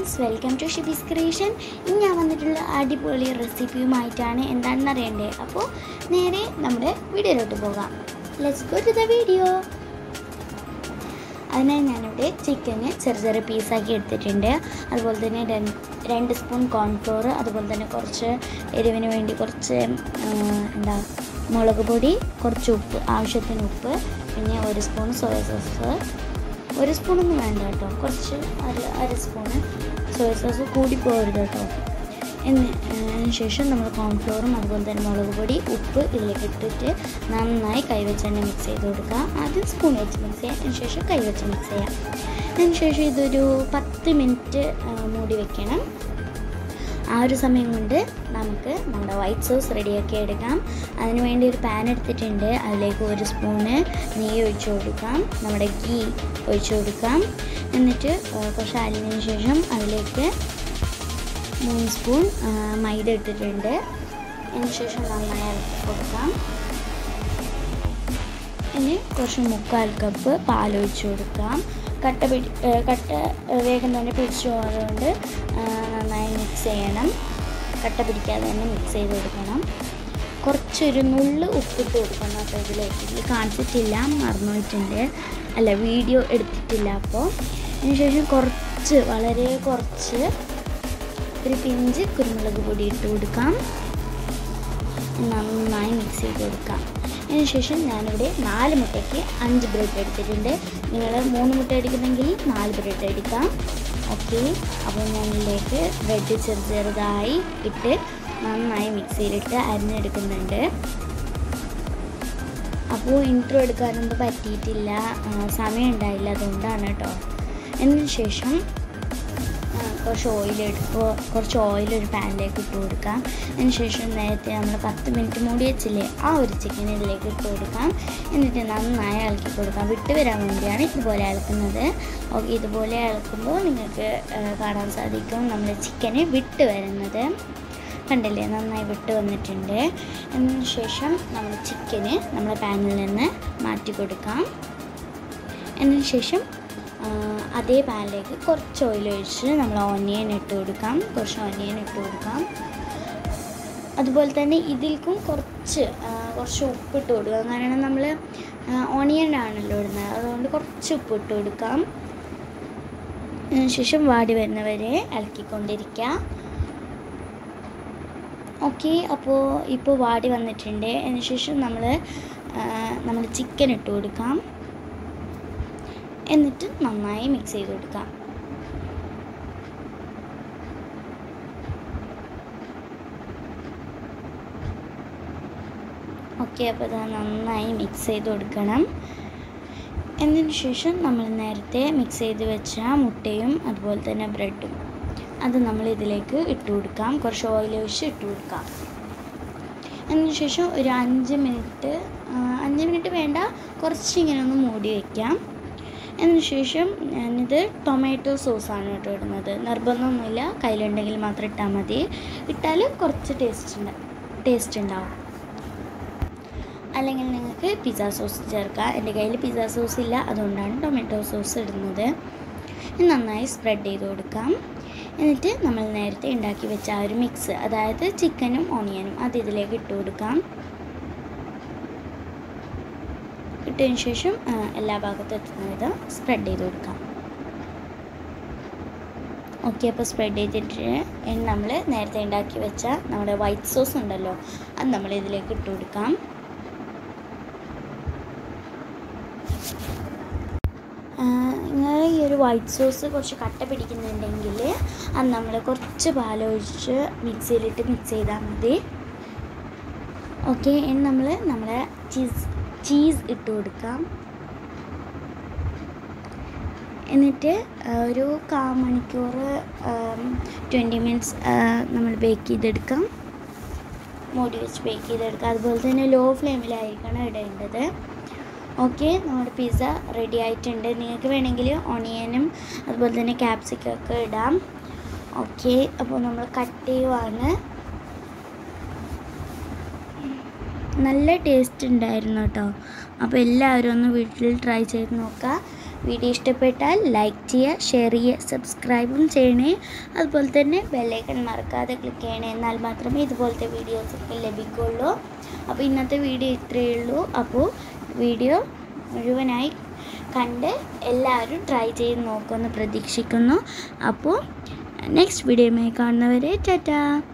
friends welcome to Shibi's creation ഇന്ന് ഞാൻ വന്നിട്ടുള്ള അടിപൊളി റെസിപ്പിയുമായിട്ടാണ് എന്താണെന്ന് അറിയണ്ടേ അപ്പോൾ നേരെ നമ്മുടെ വീഡിയോയിലോട്ട് പോകാം let's go to the video അതിനായി ഞാനിവിടെ ചിക്കന് ചെറിയ ചെറിയ പീസാക്കി എടുത്തിട്ടുണ്ട് അതുപോലെ തന്നെ രണ്ട് രണ്ട് സ്പൂൺ കോൺഫ്ലോർ അതുപോലെ തന്നെ കുറച്ച് എരിവിന് വേണ്ടി കുറച്ച് ആ, എന്താ മുളക് പൊടി കുറച്ച് ഉപ്പ് ആവശ്യത്തിന് ഉപ്പ് പിന്നെ ഒരു സ്പൂൺ സോയ സോസ് ഒരു സ്പൂണൊന്നും വേണ്ട കേട്ടോ കുറച്ച് അര അര സ്പൂണ് സോയ സോസ് കൂടി പോകരുത് കേട്ടോ എന്ന് അതിന് ശേഷം നമ്മൾ കോൺഫ്ലോറും അതുപോലെ തന്നെ മുളക് പൊടി ഉപ്പ് ഇതിലേക്ക് ഇട്ടിട്ട് നന്നായി കൈവച്ച് തന്നെ മിക്സ് ചെയ്ത് കൊടുക്കുക ആദ്യം സ്പൂൺ വെച്ച് മിക്സ് ചെയ്യാം അതിന് ശേഷം കൈവച്ച് മിക്സ് ചെയ്യാം അതിന് ശേഷം ഇതൊരു പത്ത് മിനിറ്റ് മൂടി വെക്കണം ആ ഒരു സമയം കൊണ്ട് നമുക്ക് നമ്മുടെ വൈറ്റ് സോസ് റെഡിയാക്കി എടുക്കാം അതിന് വേണ്ടി ഒരു പാൻ എടുത്തിട്ടുണ്ട് അതിലേക്ക് ഒരു സ്പൂണ് നെയ്യ് ഒഴിച്ചു കൊടുക്കാം നമ്മുടെ ഗീ ഒഴിച്ചു കൊടുക്കാം എന്നിട്ട് ആ, കുറച്ച് അലിഞ്ഞതിന് ശേഷം അതിലേക്ക് മൂന്ന് സ്പൂൺ ആ, മൈദ ഇട്ടിട്ടുണ്ട് അതിന് ശേഷം നന്നായി ഇളക്കി കൊടുക്കാം ഇനി കുറച്ച് മുക്കാൽ കപ്പ് പാലൊഴിച്ച് കൊടുക്കാം കട്ട പിടി ഏ, കട്ട ഏ, വേഗം തന്നെ പിടിച്ചു പോകാതുകൊണ്ട് നന്നായി മിക്സ് ചെയ്യണം കട്ട പിടിക്കാതെ തന്നെ മിക്സ് ചെയ്ത് കൊടുക്കണം കുറച്ചൊരു നുള്ള് ഉപ്പിട്ട് കൊടുക്കണം അപ്പോൾ ഇതിലേക്ക് ഇതിൽ കാണിച്ചിട്ടില്ല മറന്നുപോയിട്ടുണ്ട് അല്ല വീഡിയോ എടുത്തിട്ടില്ല അപ്പോൾ അതിനുശേഷം കുറച്ച് വളരെ കുറച്ച് ഒരു പിഞ്ച് കുരുമുളക് പൊടി ഇട്ട് കൊടുക്കാം നന്നായി മിക്സ് ചെയ്ത് കൊടുക്കാം അതിനുശേഷം ഞാനിവിടെ നാല് മുട്ടയ്ക്ക് അഞ്ച് ബ്രെഡ് എടുത്തിട്ടുണ്ട് നിങ്ങൾ മൂന്ന് മുട്ട എടുക്കുന്നെങ്കിൽ നാല് ബ്രെഡ് എടുക്കാം ഓക്കെ അപ്പോൾ ഞാനിതിലേക്ക് ബ്രെഡ് ചെറു ചെറുതായി ഇട്ട് നന്നായി മിക്സിയിലിട്ട് അരിഞ്ഞെടുക്കുന്നുണ്ട് അപ്പോൾ ഇൻട്രോ എടുക്കാനൊന്നും പറ്റിയിട്ടില്ല ആ, സമയം ഉണ്ടായില്ല അതുകൊണ്ടാണ് കേട്ടോ എന്നതിന് ശേഷം ആ, കുറച്ച് ഓയിൽ എടുക്കുക കുറച്ച് ഓയിൽ ഒരു പാനിലേക്ക് ഇട്ട് കൊടുക്കാം അതിന് ശേഷം നേരത്തെ നമ്മൾ പത്ത് മിനിറ്റ് മൂടി വെച്ചില്ലേ ആ ഒരു ചിക്കൻ ഇതിലേക്ക് ഇട്ട് കൊടുക്കാം എന്നിട്ട് നന്നായി ഇളക്കി കൊടുക്കാം വിട്ട് വരാൻ വേണ്ടിയാണ് ഇതുപോലെ ഇളക്കുന്നത് ഓക്കെ ഇതുപോലെ ഇളക്കുമ്പോൾ നിങ്ങൾക്ക് ആ, കാണാൻ സാധിക്കും നമ്മുടെ ചിക്കന് വിട്ട് വരുന്നത് കണ്ടില്ലേ നന്നായി വിട്ട് വന്നിട്ടുണ്ട് അതിന് ശേഷം നമ്മൾ ചിക്കന് നമ്മുടെ പാനിൽ നിന്ന് മാറ്റി കൊടുക്കാം അതിന് ശേഷം ആ, അതേ പാനിലേക്ക് കുറച്ച് ഓയിൽ ഒഴിച്ച് നമ്മൾ ഓനിയൻ ഇട്ട് കൊടുക്കാം കുറച്ച് ഓനിയൻ ഇട്ട് കൊടുക്കാം അതുപോലെ തന്നെ ഇതിൽക്കും കുറച്ച് ആ, കുറച്ച് ഉപ്പിട്ട് കൊടുക്കുക കാരണം നമ്മൾ ഓണിയൻ ആണല്ലോ ഇടുന്നത് അതുകൊണ്ട് കുറച്ച് ഉപ്പ് ഇട്ട് കൊടുക്കാം അതിന് ശേഷം വാടി വരുന്നവരെ ഇളക്കിക്കൊണ്ടിരിക്കുക ഓക്കെ അപ്പോൾ ഇപ്പോൾ വാടി വന്നിട്ടുണ്ട് അതിന് ശേഷം നമ്മൾ നമ്മൾ ചിക്കൻ ഇട്ട് കൊടുക്കാം എന്നിട്ട് നന്നായി മിക്സ് ചെയ്ത് കൊടുക്കാം ഓക്കെ അപ്പോൾ ഇത് നന്നായി മിക്സ് ചെയ്ത് കൊടുക്കണം എന്നതിന് ശേഷം നമ്മൾ നേരത്തെ മിക്സ് ചെയ്ത് വെച്ച മുട്ടയും അതുപോലെ തന്നെ ബ്രെഡും അത് നമ്മൾ ഇതിലേക്ക് ഇട്ട് കൊടുക്കാം കുറച്ച് ഓയിൽ ഒഴിച്ച് ഇട്ട് കൊടുക്കാം അതിന് ശേഷം ഒരു അഞ്ച് മിനിറ്റ് ആ, അഞ്ച് മിനിറ്റ് വേണ്ട കുറച്ച് ഇങ്ങനെ ഒന്ന് മൂടി വയ്ക്കാം അതിന് ശേഷം ഞാനിത് ടൊമാറ്റോ സോസാണ് കേട്ടോ ഇടുന്നത് നിർബന്ധമൊന്നുമില്ല കയ്യിലുണ്ടെങ്കിൽ മാത്രം ഇട്ടാൽ മതി ഇട്ടാൽ കുറച്ച് ടേസ്റ്റ് ഉണ്ട് ടേസ്റ്റ് ഉണ്ടാവും അല്ലെങ്കിൽ നിങ്ങൾക്ക് പിസ്സ സോസ് ചേർക്കാം എൻ്റെ കയ്യിൽ പിസ്സ സോസ് ഇല്ല അതുകൊണ്ടാണ് ടൊമാറ്റോ സോസ് ഇടുന്നത് ഇത് നന്നായി സ്പ്രെഡ് ചെയ്ത് കൊടുക്കാം എന്നിട്ട് നമ്മൾ നേരത്തെ ഉണ്ടാക്കി വെച്ച ആ ഒരു മിക്സ് അതായത് ചിക്കനും ഓണിയനും അത് ഇതിലേക്ക് ഇട്ട് കൊടുക്കാം ഇട്ടതിന് ശേഷം ആ, എല്ലാ ഭാഗത്തും എത്തുന്ന വിധം സ്പ്രെഡ് ചെയ്ത് കൊടുക്കാം ഓക്കെ അപ്പോൾ സ്പ്രെഡ് ചെയ്തിട്ട് നമ്മൾ നേരത്തെ ഉണ്ടാക്കി വെച്ച നമ്മുടെ വൈറ്റ് സോസ് ഉണ്ടല്ലോ അത് നമ്മൾ ഇതിലേക്ക് ഇട്ട് കൊടുക്കാം നിങ്ങൾ ഈ ഒരു വൈറ്റ് സോസ് കുറച്ച് കട്ട പിടിക്കുന്നുണ്ടെങ്കിൽ അത് നമ്മൾ കുറച്ച് പാലൊഴിച്ച് മിക്സിയിലിട്ട് മിക്സ് ചെയ്താൽ മതി ഓക്കെ ഇനി നമ്മൾ നമ്മുടെ ചീസ് ചീസ് ഇട്ട് കൊടുക്കാം എന്നിട്ട് ആ, ഒരു കാ മണിക്കൂർ ട്വൻറ്റി മിനിറ്റ്സ് നമ്മൾ ബേക്ക് ചെയ്തെടുക്കാം മൂടി വെച്ച് ബേക്ക് ചെയ്തെടുക്കാം അതുപോലെ തന്നെ ലോ ഫ്ലെയിമിലായിരിക്കണം ഇടേണ്ടത് ഓക്കെ നമ്മുടെ പിസ്സ റെഡി ആയിട്ടുണ്ട് നിങ്ങൾക്ക് വേണമെങ്കിൽ ഓണിയനും അതുപോലെ തന്നെ ക്യാപ്സിക്കം ഒക്കെ ഇടാം ഓക്കെ അപ്പോൾ നമ്മൾ കട്ട് ചെയ്യുവാണ് നല്ല ടേസ്റ്റ് ഉണ്ടായിരുന്നു കേട്ടോ അപ്പോൾ എല്ലാവരും ഒന്ന് വീട്ടിൽ ട്രൈ ചെയ്ത് നോക്കുക വീഡിയോ ഇഷ്ടപ്പെട്ടാൽ ലൈക്ക് ചെയ്യുക ഷെയർ ചെയ്യുക സബ്സ്ക്രൈബും ചെയ്യണേ അതുപോലെ തന്നെ ബെല്ലൈക്കൺ മറക്കാതെ ക്ലിക്ക് ചെയ്യണേ എന്നാൽ മാത്രമേ ഇതുപോലത്തെ വീഡിയോസൊക്കെ ലഭിക്കുള്ളൂ അപ്പോൾ ഇന്നത്തെ വീഡിയോ ഇത്രയേ ഉള്ളൂ അപ്പോൾ വീഡിയോ മുഴുവനായി കണ്ട് എല്ലാവരും ട്രൈ ചെയ്ത് നോക്കുമെന്ന് പ്രതീക്ഷിക്കുന്നു അപ്പോൾ നെക്സ്റ്റ് വീഡിയോയുമായി കാണുന്നവരെ ടാറ്റാ